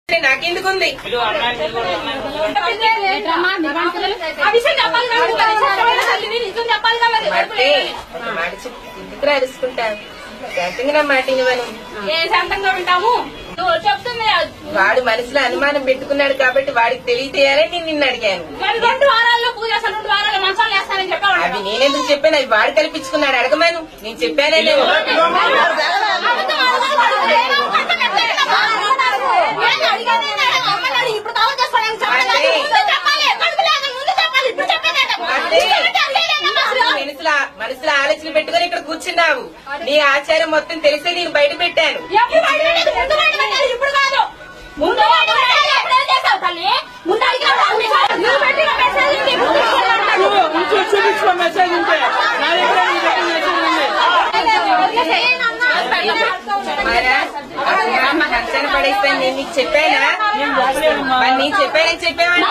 నాకెందుకుంది ఆ విషయం చెప్పాలి కదా మరి చట్టమైన తల్లిని నిజం చెప్పాలి కదా మరి మట్టి మడిచి ఇంటికి అరుచుకుంటాను శాంతంగా నా మాట ఇవ్వను ఏ శాంతంగా ఉంటాము నువ్వు చెప్తుంది వాడు మనసులో అనుమానం పెట్టుకున్నాడు కాబట్టి వాడికి తెలియజేయాలని నేను నిన్ను అడిగాను మరి రెండు వారాల్లో పూజ చేస్తాను రెండు వారాల్లో మంచాలు వేస్తానని చెప్పాడు అవి నేనెందుకు చెప్పాను అవి వాడు కల్పించుకున్నాడు అడగమను నేను చెప్పానే లేవు ఇప్పుడు కావాలి చేసుకోవడానికి చెప్పాలి ముందు చెప్పాలి కడుపు లేదు ముందు చెప్పాలి ఇప్పుడు మనసులో మనసులో ఆలోచన పెట్టుకుని ఇక్కడ కూర్చున్నావు నీ ఆచారం మొత్తం తెలిసే నేను బయట పెట్టాను ఎప్పుడు బయట పెట్టేది? ముందు బయట పెట్టేది, ఇప్పుడు కాదు ముందు బయట పెట్టేది, ఎప్పుడు ఏం చేసావు తల్లి ముందు అడిగినప్పుడు అన్ని సార్లు నువ్వు పెట్టిన మెసేజ్ ఉంది, ముందు తీసుకెళ్ళాలి. ఉంచు చూపించుకో మెసేజ్ ఉంటే నా దగ్గర నీ దగ్గర మెసేజ్ ఉంది మరా అమ్మ హర్షణ పడేస్తాను నేను నీకు చెప్పానా మరి నేను చెప్పానని చెప్పావంట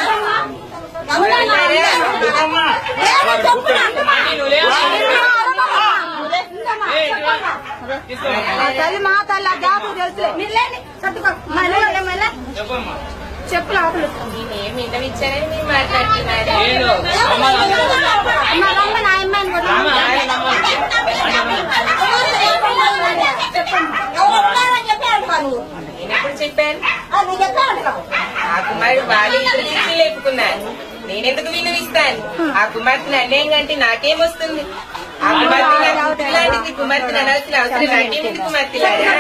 తల్లి మా తల్లి ఆ గ్యాప్ తెలుసులే మీరు లేండి సర్దుకో మళ్ళీ మళ్ళీ మళ్ళీ చెప్పమ్మా చెప్పు లోపల నేనేమి ఇన్నవిచ్చానని మీరు మాట్లాడుతున్నారు లేదు అమ్మ మా రమ్మ నా అమ్మాయిని కూడా అమ్మ ఆయన నమ్మను. నేను ఎప్పుడు చెప్పాను ఆ కుమారుడు వాళ్ళు ఇద్దరు చిచ్చి లేపుకున్నారు నేనెందుకు విలువిస్తాను ఆ కుమార్తెను అన్యాయంగా అంటే నాకేమొస్తుంది ఆ కుమార్తె నాకు కూతురు లాంటిది కుమార్తెను అనాల్సిన అవసరం నాకేమిటి కుమార్తె లాగా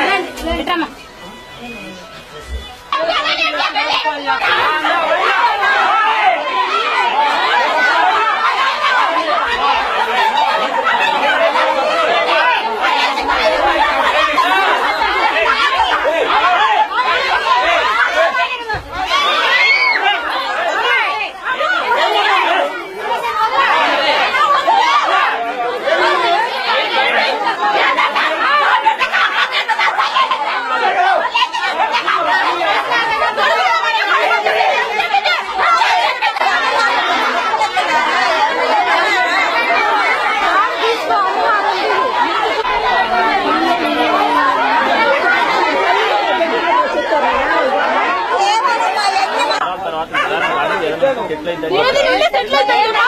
తర్వాత నిదానం వాడి ఏదైనా సెటిల్ అయిందని ఏది నిన్నే సెటిల్ అవుతాయమ్మా?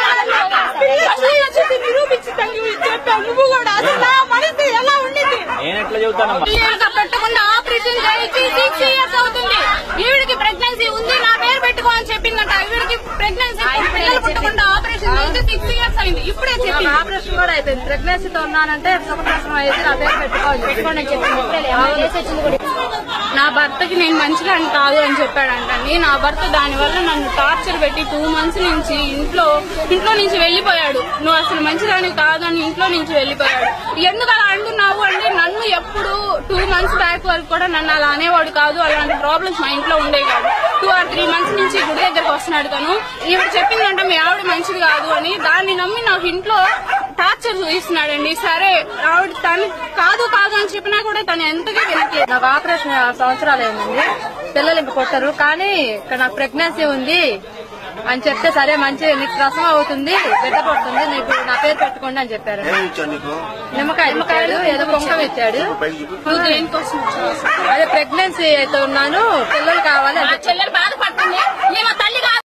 పిల్లలు అసలు వచ్చి నిరూపించి తల్లి చెప్పావు నువ్వు కూడా అసలు నా మనసు ఎలా ఉండింది నేను ఎట్లా చెబుతానమ్మా పిల్లలకి పెట్టకుండా ఆపరేషన్ చేయించి సిక్స్ ఇయర్స్ అవుతుంది ఈవిడికి ప్రెగ్నెన్సీ ఉంది నా పేరు పెట్టుకో అని చెప్పిందంట ఈవిడికి ప్రెగ్నెన్సీ పిల్లలు పుట్టకుండా ఆపరేషన్ చేయించి సిక్స్ ఇయర్స్ అయింది ఇప్పుడే చెప్పింది ఆపరేషన్ కూడా అయిపోయింది ప్రెగ్నెన్సీతో ఉన్నానంటే సుఖప్రసవం అయితే నా పేరు పెట్టుకోవాలి పెట్టుకోండి అని చెప్పింది నా భర్తకి నేను మంచిదాన్ని కాదు అని చెప్పాడంటండి నా భర్త దాని వల్ల నన్ను టార్చర్ పెట్టి టూ మంత్స్ నుంచి ఇంట్లో ఇంట్లో నుంచి వెళ్లిపోయాడు నువ్వు అసలు మంచిదాన్ని కాదు అని ఇంట్లో నుంచి వెళ్లిపోయాడు ఎందుకు అలా అంటున్నావు అంటే నన్ను ఎప్పుడు టూ మంత్స్ బ్యాక్ వరకు కూడా నన్ను అలా అనేవాడు కాదు అలాంటి ప్రాబ్లమ్స్ మా ఇంట్లో ఉండే కాదు టూ ఆర్ త్రీ మంత్స్ నుంచి గుడి దగ్గరకు వస్తున్నాడు తను ఈవిడ చెప్పిందంటే మీ ఆవిడ మంచిది కాదు అని దాన్ని నమ్మి నాకు ఇంట్లో టార్చర్ చూపిస్తున్నాడండి సరే ఆవిడ తను కాదు కాదు అని చెప్పినా కూడా తను ఎంతగా వెనక్కి నాకు ఆపరేషన్ ఆరు సంవత్సరాలు అయిందండి పిల్లలు ఇంక కొట్టరు కానీ ఇక్కడ నాకు ప్రెగ్నెన్సీ ఉంది అని చెప్తే సరే మంచి నీకు ప్రసవం అవుతుంది బిడ్డ పడుతుంది నీకు నా పేరు పెట్టుకోండి అని చెప్పారు ఏమి ఇచ్చాను నీకు నిమ్మకాయ నిమ్మకాయలు ఏదో కుంకం ఇచ్చాడు పైకి చూపి నువ్వు దేనికోసం వచ్చావు? అదే ప్రెగ్నెన్సీ అయితే ఉన్నాను పిల్లలు కావాలి అని ఆ చెల్లెలు బాధపడుతుంది ఈమె తల్లి కాదు